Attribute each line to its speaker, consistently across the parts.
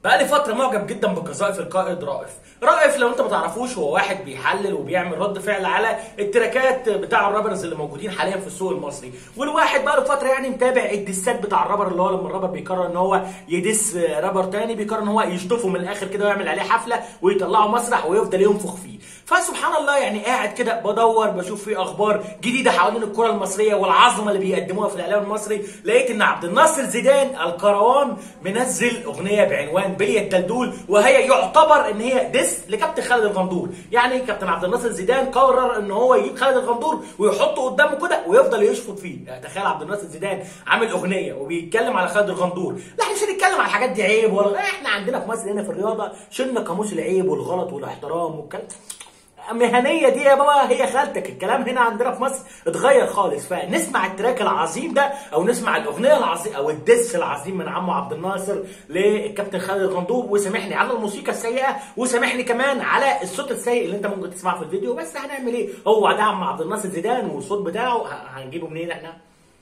Speaker 1: بقالي فترة معجب جدا بقذائف القائد رائف، رائف لو انت ما تعرفوش هو واحد بيحلل وبيعمل رد فعل على التراكات بتاع الرابرز اللي موجودين حاليا في السوق المصري، والواحد بقاله فترة يعني متابع الدسات بتاع الرابر اللي هو لما الرابر بيقرر ان هو يدس رابر تاني بيقرر ان هو يشطفه من الاخر كده ويعمل عليه حفلة ويطلعه مسرح ويفضل ينفخ فيه، فسبحان الله يعني قاعد كده بدور بشوف في اخبار جديدة حوالين الكرة المصرية والعظمة اللي بيقدموها في الاعلام المصري، لقيت ان عبد الناصر زيدان القروان منزل اغنية بعنوان بلية الدلدول وهي يعتبر ان هي ديس لكابتن خالد الغندور يعني كابتن عبد الناصر زيدان قرر ان هو يجيب خالد الغندور ويحطه قدامه كده ويفضل يشفط فيه يعني تخيل عبد الناصر زيدان عامل اغنيه وبيتكلم على خالد الغندور لا احنا مش هنتكلم على الحاجات دي عيب ولا احنا عندنا في مصر هنا في الرياضه شلنا قاموس العيب والغلط والاحترام والكلام مهنيه دي يا بابا هي خالتك الكلام هنا عندنا في مصر اتغير خالص فنسمع التراك العظيم ده او نسمع الاغنيه العظيم او الدس العظيم من عمو عبد الناصر للكابتن خالد الغندور وسامحني على الموسيقى السيئه وسامحني كمان على الصوت السيء اللي انت ممكن تسمعه في الفيديو بس هنعمل ايه هو ده عم عبد الناصر زيدان والصوت بتاعه هنجيبه منين احنا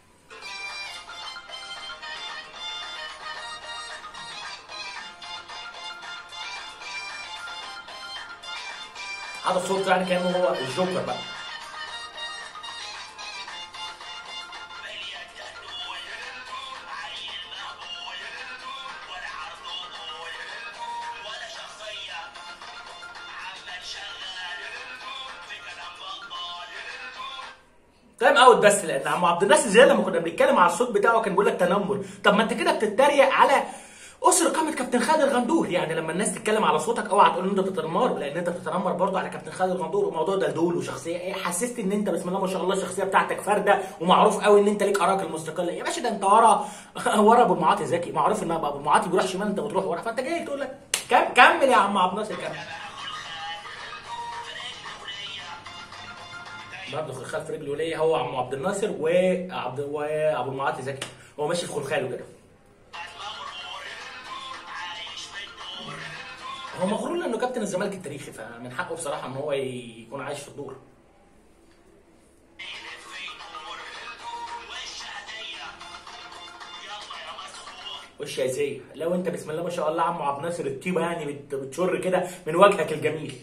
Speaker 1: هذا الصوت يعني كانه هو الجوكر بقى تايم اوت بس لان عم عبد الناصر زياد لما كنا بنتكلم على الصوت بتاعه كان بيقول لك تنمر طب ما انت كده بتتريق على اسر قامه كابتن خالد الغندور يعني لما الناس تتكلم على صوتك اوعى تقول ان انت بتتنمر لان انت بتتنمر برضه على كابتن خالد الغندور وموضوع دلدول وشخصيه ايه حسست ان انت بسم الله ما شاء الله الشخصيه بتاعتك فارده ومعروف قوي ان انت ليك ارائك المستقله يا باشا ده انت ورا ورا ابو المعاطي زكي معروف ان ابو المعاطي بيروح شمال انت بتروح ورا فانت جاي تقول لك كم كمل يا عم عبد الناصر كمل برضه خلخال في رجله ليه هو عم عبد الناصر وعبد وابو المعاطي زكي هو ماشي في خلخاله كده هو مغرور لانه كابتن الزمالك التاريخي فمن حقه بصراحه ان هو يكون عايش في الدور وش يا زي لو انت بسم الله ما شاء الله عم عبد الناصر الطيبه يعني بت- بتشر كده من وجهك الجميل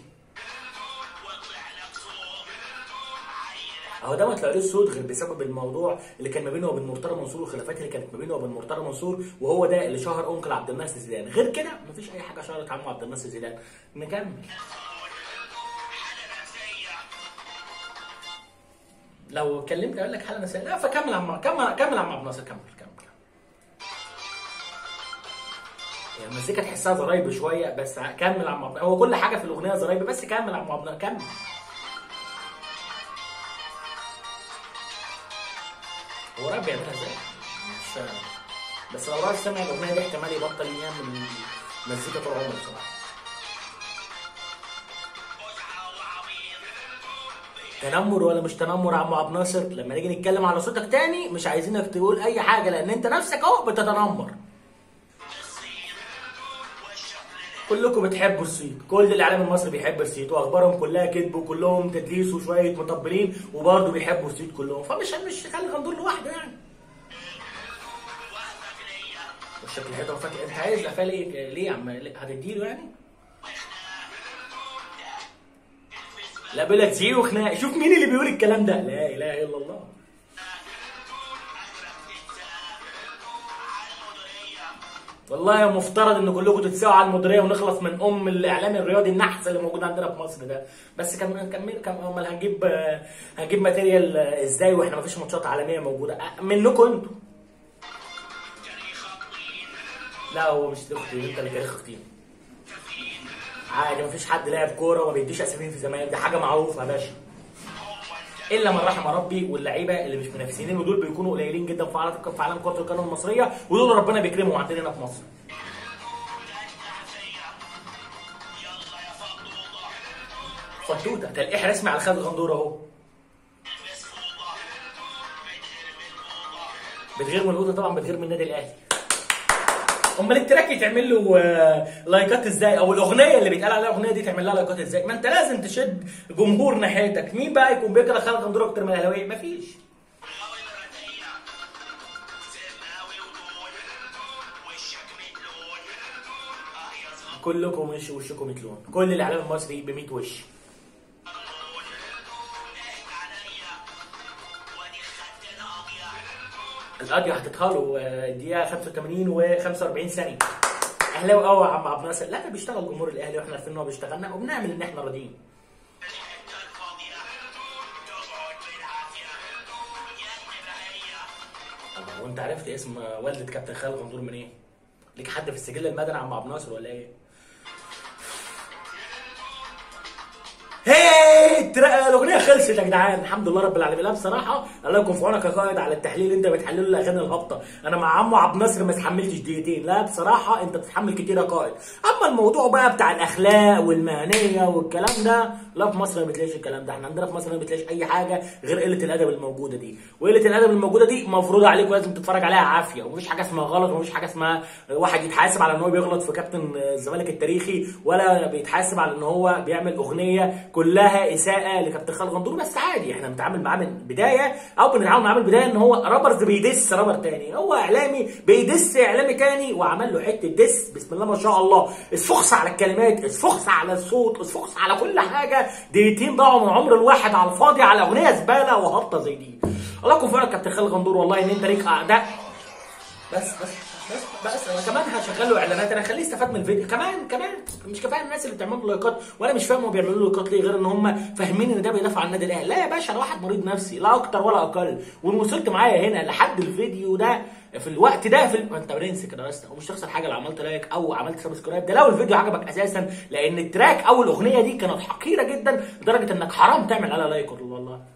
Speaker 1: اهو ده ما طلعلوش صوت غير بسبب الموضوع اللي كان ما بينه وبين مرتضى منصور والخلافات اللي كانت ما بينه وبين مرتضى منصور وهو ده اللي شهر انكل عبد الناصر زيدان غير كده مفيش اي حاجه شهرت عمو عبد الناصر زيدان نكمل لو اتكلمت اقول لك حاله نفسيه لا فكمل عم كمل كمل عم عبد الناصر كمل كمل كمل يعني المزيكا تحسها زرايب شويه بس كمل عم عبد هو كل حاجه في الاغنيه زرايب بس كمل عم عبد الناصر كمل هو راب بيعملها ازاي؟ مش فاهم بس لو راجل سمع الاغنيه دي احتمال يبطل يعمل مزيكا طول عمره بصراحه تنمر ولا مش تنمر يا عم عبد الناصر لما نيجي نتكلم على صوتك تاني مش عايزينك تقول اي حاجه لان انت نفسك اهو بتتنمر كلكم بتحبوا الصيت كل الاعلام المصري بيحب الصيت واخبارهم كلها كذب وكلهم تدليس وشويه مطبلين وبرضه بيحبوا الصيت كلهم فمش مش خلي غندور لوحده يعني والشكل الحيطه فاكر انت عايز قفاه ليه ليه يا عم ليه؟ هتديله يعني لا بيقول لك زيرو خناق شوف مين اللي بيقول الكلام ده لا اله الا الله والله مفترض ان كلكم تتساووا على المديريه ونخلص من ام الاعلام الرياضي النحس اللي موجود عندنا في مصر ده بس كم كمل كم امال هنجيب هنجيب ماتيريال ازاي واحنا ما فيش ماتشات عالميه موجوده منكم انتوا لا هو مش اختي انت اللي كاره اختي عادي مفيش حد لاعب كوره وما بيديش اساميهم في الزمالك دي حاجه معروفه يا باشا الا من رحم ربي واللعيبه اللي مش منافسين ودول بيكونوا قليلين جدا في عالم في عالم كره القدم المصريه ودول ربنا بيكرمهم عندنا هنا في مصر فتوته تلقيح رسمي على خالد غندور اهو بتغير من الاوضه طبعا بتغير من النادي الاهلي امال التراك يتعمل له آه، لايكات ازاي او الاغنيه اللي بيتقال عليها الاغنيه دي تعمل لها لايكات ازاي ما انت لازم تشد جمهور ناحيتك مين بقى يكون بيكره خالد غندور اكتر من الاهلاويه مفيش كلكم وش وشكم يتلون كل الاعلام المصري ب 100 وش القضيه هتتها له آه، دقيقه 85 و45 ثانيه اهلاوي قوي يا عم عبد الناصر لا ده بيشتغل جمهور الاهلي واحنا عارفين ان هو بيشتغلنا وبنعمل ان احنا راضيين الله وانت عرفت اسم والدة كابتن خالد غندور منين؟ إيه؟ ليك حد في السجل المدني يا عم عبد الناصر ولا ايه؟ هي التر- الاغنيه خلصت يا جدعان الحمد لله رب العالمين لا بصراحه الله يكون في عونك يا قائد على التحليل اللي انت بتحلله الاغاني الهابطه انا مع عمو عبد الناصر ما اتحملتش دقيقتين لا بصراحه انت بتتحمل كتير يا قائد اما الموضوع بقى بتاع الاخلاق والمهنيه والكلام ده لا في مصر ما بتلاقيش الكلام ده احنا عندنا في مصر ما بتلاقيش اي حاجه غير قله الادب الموجوده دي وقله الادب الموجوده دي مفروضه عليك ولازم تتفرج عليها عافيه ومفيش حاجه اسمها غلط ومفيش حاجه اسمها واحد يتحاسب على ان هو بيغلط في كابتن الزمالك التاريخي ولا بيتحاسب على ان هو بيعمل اغنيه كلها اساءه لكابتن خالد غندور بس عادي احنا بنتعامل معاه من البدايه او بنتعامل معاه من البدايه ان هو رابرز بيدس رابر تاني هو اعلامي بيدس اعلامي تاني وعمل له حته دس بسم الله ما شاء الله اسفخس على الكلمات اسفخس على الصوت اسفخس على كل حاجه دقيقتين ضاعوا من عمر الواحد على الفاضي على اغنيه زباله وهابطه زي دي الله يكون في عونك كابتن خالد غندور والله ان انت ليك اعداء بس بس بس بس انا كمان هشغل له اعلانات انا هخليه يستفاد من الفيديو كمان كمان مش كفايه الناس اللي بتعمل له لايكات وانا مش فاهم هو بيعملوا له لايكات ليه غير ان هم فاهمين ان ده بيدافع عن النادي الاهلي لا يا باشا انا واحد مريض نفسي لا اكتر ولا اقل وان وصلت معايا هنا لحد الفيديو ده في الوقت ده في ال... انت برنس كده يا اسطى ومش تخسر حاجه لو عملت لايك او عملت سبسكرايب ده لو الفيديو عجبك اساسا لان التراك او الاغنيه دي كانت حقيره جدا لدرجه انك حرام تعمل عليها لايك والله